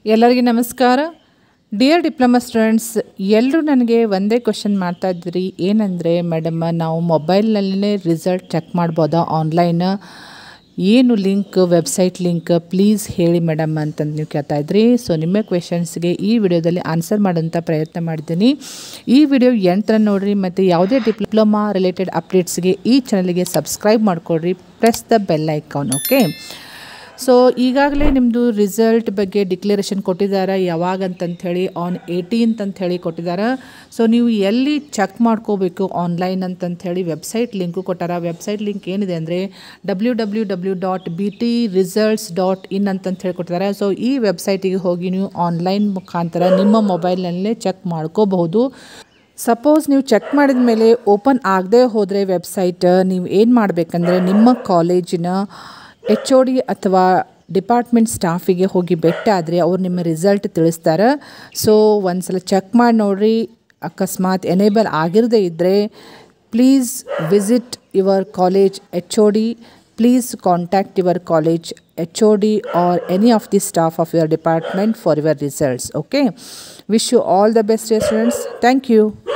ಎಲ್ಲರಿಗೂ ನಮಸ್ಕಾರ dear diploma students ಎಲ್ಲರೂ ನನಗೆ ಒಂದೇ ಕ್ವಶನ್ ಮಾಡ್ತಾ ಇದ್ರಿ ಏನಂದರೆ ಮೇಡಮ್ ನಾವು ಮೊಬೈಲ್ನಲ್ಲೇ ರಿಸಲ್ಟ್ ಚೆಕ್ ಮಾಡ್ಬೋದಾ ಆನ್ಲೈನ್ ಏನು ಲಿಂಕ್ ವೆಬ್ಸೈಟ್ ಲಿಂಕ್ ಪ್ಲೀಸ್ ಹೇಳಿ ಮೇಡಮ್ ಅಂತಂದು ನೀವು ಕೇಳ್ತಾ ಇದ್ರಿ ಸೊ ನಿಮ್ಮ ಕ್ವೆಶನ್ಸ್ಗೆ ಈ ವಿಡಿಯೋದಲ್ಲಿ ಆನ್ಸರ್ ಮಾಡೋಂಥ ಪ್ರಯತ್ನ ಮಾಡಿದ್ದೀನಿ ಈ ವಿಡಿಯೋ ಎಂಟರ ನೋಡಿರಿ ಮತ್ತು ಯಾವುದೇ ಡಿಪ್ಲೊಮಾ ರಿಲೇಟೆಡ್ ಅಪ್ಡೇಟ್ಸ್ಗೆ ಈ ಚಾನಲ್ಗೆ ಸಬ್ಸ್ಕ್ರೈಬ್ ಮಾಡಿಕೊಡ್ರಿ press the bell icon okay so ಈಗಾಗಲೇ ನಿಮ್ಮದು ರಿಸಲ್ಟ್ ಬಗ್ಗೆ ಡಿಕ್ಲರೇಷನ್ ಕೊಟ್ಟಿದ್ದಾರೆ ಯಾವಾಗ ಅಂತಂಥೇಳಿ ಆನ್ ಏಯ್ಟೀನ್ತ್ ಅಂಥೇಳಿ ಕೊಟ್ಟಿದ್ದಾರೆ ಸೊ ನೀವು ಎಲ್ಲಿ ಚೆಕ್ ಮಾಡ್ಕೋಬೇಕು ಆನ್ಲೈನ್ ಅಂತಂಥೇಳಿ ವೆಬ್ಸೈಟ್ ಲಿಂಕು ಕೊಟ್ಟಾರ ವೆಬ್ಸೈಟ್ ಲಿಂಕ್ ಏನಿದೆ ಅಂದರೆ W W W dot B T results dot in ಅಂತಂಥೇಳಿ ಕೊಟ್ಟಿದ್ದಾರೆ ಸೊ ಈ ವೆಬ್ಸೈಟಿಗೆ ಹೋಗಿ ನೀವು ಆನ್ಲೈನ್ ಮುಖಾಂತರ ನಿಮ್ಮ ಮೊಬೈಲ್ನಲ್ಲೇ ಚೆಕ್ ಮಾಡ್ಕೋಬಹುದು ಸಪೋಸ್ ನೀವು ಚೆಕ್ ಮಾಡಿದ ಮೇಲೆ ಓಪನ್ ಆಗದೆ ಹೋದರೆ ವೆಬ್ಸೈಟ್ ನೀವು ಏನು ಮಾಡಬೇಕಂದ್ರೆ ನಿಮ್ಮ ಕಾಲೇಜಿನ ಎಚ್ ಒ ಡಿ ಅಥವಾ ಡಿಪಾರ್ಟ್ಮೆಂಟ್ ಸ್ಟಾಫಿಗೆ ಹೋಗಿ ಬೆಟ್ಟ ಆದರೆ ಅವ್ರು ನಿಮ್ಮ ರಿಸಲ್ಟ್ ತಿಳಿಸ್ತಾರೆ ಸೊ ಒಂದು ಸಲ ಚೆಕ್ ಮಾಡಿ ನೋಡಿರಿ ಅಕಸ್ಮಾತ್ ಎನೇಬಲ್ ಆಗಿರದೇ ಇದ್ದರೆ please visit your college H O D please contact your college H O D or any of the staff of your department for your results okay wish you all the best students thank you